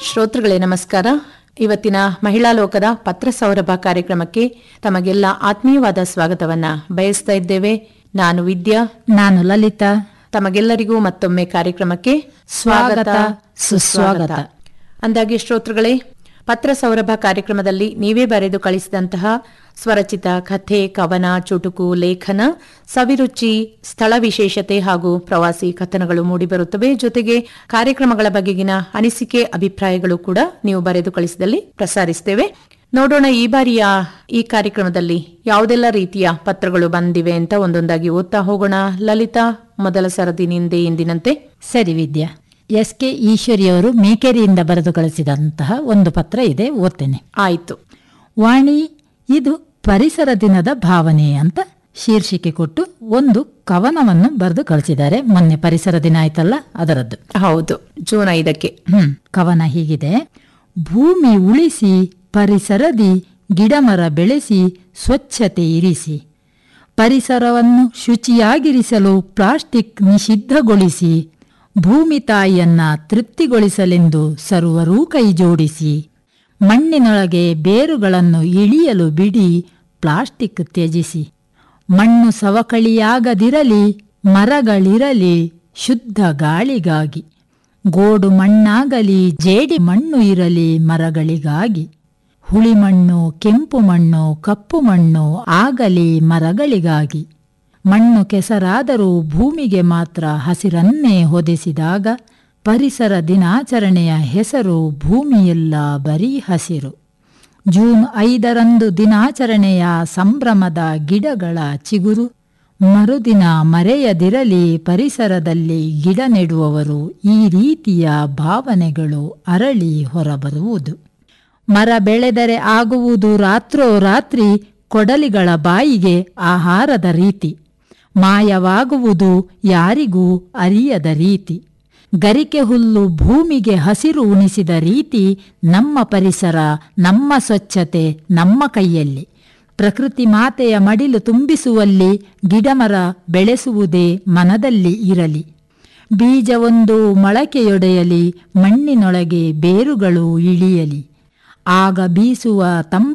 ಶ್ರೋತೃಗಳೇ ನಮಸ್ಕಾರ ಇವತ್ತಿನ ಮಹಿಳಾ ಲೋಕದ ಪತ್ರ ಸೌರಭ ಕಾರ್ಯಕ್ರಮಕ್ಕೆ ತಮಗೆಲ್ಲ ಆತ್ಮೀಯವಾದ ಸ್ವಾಗತವನ್ನ ಬಯಸ್ತಾ ಇದ್ದೇವೆ ನಾನು ವಿದ್ಯಾ ನಾನು ಲಲಿತಾ ತಮಗೆಲ್ಲರಿಗೂ ಮತ್ತೊಮ್ಮೆ ಕಾರ್ಯಕ್ರಮಕ್ಕೆ ಸ್ವಾಗತ, ಸುಸ್ವಾಗತ. ಅಂದಾಗೆ ಶ್ರೋತೃಗಳೇ ಪತ್ರ ಸೌರಭ ಕಾರ್ಯಕ್ರಮದಲ್ಲಿ ನೀವೇ ಬರೆದು ಕಳಿಸಿದಂತಹ ಸ್ವರಚಿತ ಕಥೆ ಕವನ ಚುಟುಕು ಲೇಖನ ಸವಿರುಚಿ ಸ್ಥಳ ವಿಶೇಷತೆ ಹಾಗೂ ಪ್ರವಾಸಿ ಕಥನಗಳು ಮೂಡಿಬರುತ್ತವೆ ಜೊತೆಗೆ ಕಾರ್ಯಕ್ರಮಗಳ ಬಗೆಗಿನ ಅನಿಸಿಕೆ ಅಭಿಪ್ರಾಯಗಳು ಕೂಡ ನೀವು ಬರೆದು ಕಳಿಸಿದಲ್ಲಿ ಪ್ರಸಾರಿಸ್ತೇವೆ ನೋಡೋಣ ಈ ಬಾರಿಯ ಈ ಕಾರ್ಯಕ್ರಮದಲ್ಲಿ ಯಾವುದೆಲ್ಲ ರೀತಿಯ ಪತ್ರಗಳು ಬಂದಿವೆ ಅಂತ ಒಂದೊಂದಾಗಿ ಓದ್ತಾ ಹೋಗೋಣ ಲಲಿತಾ ಮೊದಲ ಸರದಿನಿಂದ ಇಂದಿನಂತೆ ಸರಿ ವಿದ್ಯಾ ಎಸ್ ಕೆ ಈಶ್ವರಿಯವರು ಮೇಕೆರಿಯಿಂದ ಬರೆದು ಕಳಿಸಿದಂತಹ ಒಂದು ಪತ್ರ ಇದೆ ಓದ್ತೇನೆ ಆಯ್ತು ವಾಣಿ ಇದು ಪರಿಸರ ದಿನದ ಭಾವನೆ ಅಂತ ಶೀರ್ಷಿಕೆ ಕೊಟ್ಟು ಒಂದು ಕವನವನ್ನು ಬರೆದು ಕಳಿಸಿದ್ದಾರೆ ಮೊನ್ನೆ ಪರಿಸರ ದಿನ ಆಯ್ತಲ್ಲ ಅದರದ್ದು ಹೌದು ಜೂನ್ ಐದಕ್ಕೆ ಹ್ಮ್ ಕವನ ಹೀಗಿದೆ ಭೂಮಿ ಉಳಿಸಿ ಪರಿಸರದಿ ಗಿಡಮರ ಬೆಳೆಸಿ ಸ್ವಚ್ಛತೆ ಇರಿಸಿ ಪರಿಸರವನ್ನು ಶುಚಿಯಾಗಿರಿಸಲು ಪ್ಲಾಸ್ಟಿಕ್ ನಿಷಿದ್ಧಗೊಳಿಸಿ ಭೂಮಿ ತಾಯಿಯನ್ನ ತೃಪ್ತಿಗೊಳಿಸಲೆಂದು ಸರ್ವರೂ ಕೈಜೋಡಿಸಿ ಮಣ್ಣಿನೊಳಗೆ ಬೇರುಗಳನ್ನು ಇಳಿಯಲು ಬಿಡಿ ಪ್ಲಾಸ್ಟಿಕ್ ತ್ಯಜಿಸಿ ಮಣ್ಣು ಸವಕಳಿಯಾಗದಿರಲಿ ಮರಗಳಿರಲಿ ಶುದ್ಧ ಗಾಳಿಗಾಗಿ ಗೋಡು ಮಣ್ಣಾಗಲಿ ಜೇಡಿ ಮಣ್ಣು ಇರಲಿ ಮರಗಳಿಗಾಗಿ ಹುಳಿ ಮಣ್ಣು ಕೆಂಪು ಮಣ್ಣು ಕಪ್ಪು ಮಣ್ಣು ಆಗಲಿ ಮರಗಳಿಗಾಗಿ ಮಣ್ಣು ಕೆಸರಾದರೂ ಭೂಮಿಗೆ ಮಾತ್ರ ಹಸಿರನ್ನೇ ಹೊದೆಸಿದಾಗ ಪರಿಸರ ದಿನಾಚರಣೆಯ ಹೆಸರು ಭೂಮಿಯೆಲ್ಲ ಬರೀ ಹಸಿರು ಜೂನ್ ಐದರಂದು ದಿನಾಚರಣೆಯ ಸಂಭ್ರಮದ ಗಿಡಗಳ ಚಿಗುರು ಮರುದಿನ ಮರೆಯದಿರಲಿ ಪರಿಸರದಲ್ಲಿ ಗಿಡ ನೆಡುವವರು ಈ ರೀತಿಯ ಭಾವನೆಗಳು ಅರಳಿ ಹೊರಬರುವುದು ಮರ ಬೆಳೆದರೆ ಆಗುವುದು ರಾತ್ರೋರಾತ್ರಿ ಕೊಡಲಿಗಳ ಬಾಯಿಗೆ ಆಹಾರದ ರೀತಿ ಮಾಯವಾಗುವುದು ಯಾರಿಗೂ ಅರಿಯದ ರೀತಿ ಗರಿಕೆ ಹುಲ್ಲು ಭೂಮಿಗೆ ಹಸಿರು ಉಣಿಸಿದ ರೀತಿ ನಮ್ಮ ಪರಿಸರ ನಮ್ಮ ಸ್ವಚ್ಛತೆ ನಮ್ಮ ಕೈಯಲ್ಲಿ ಪ್ರಕೃತಿ ಮಾತೆಯ ಮಡಿಲು ತುಂಬಿಸುವಲ್ಲಿ ಗಿಡಮರ ಬೆಳೆಸುವುದೇ ಮನದಲ್ಲಿ ಇರಲಿ ಬೀಜವೊಂದು ಮೊಳಕೆಯೊಡೆಯಲಿ ಮಣ್ಣಿನೊಳಗೆ ಬೇರುಗಳು ಇಳಿಯಲಿ ಆಗ ಬೀಸುವ ತಂಪ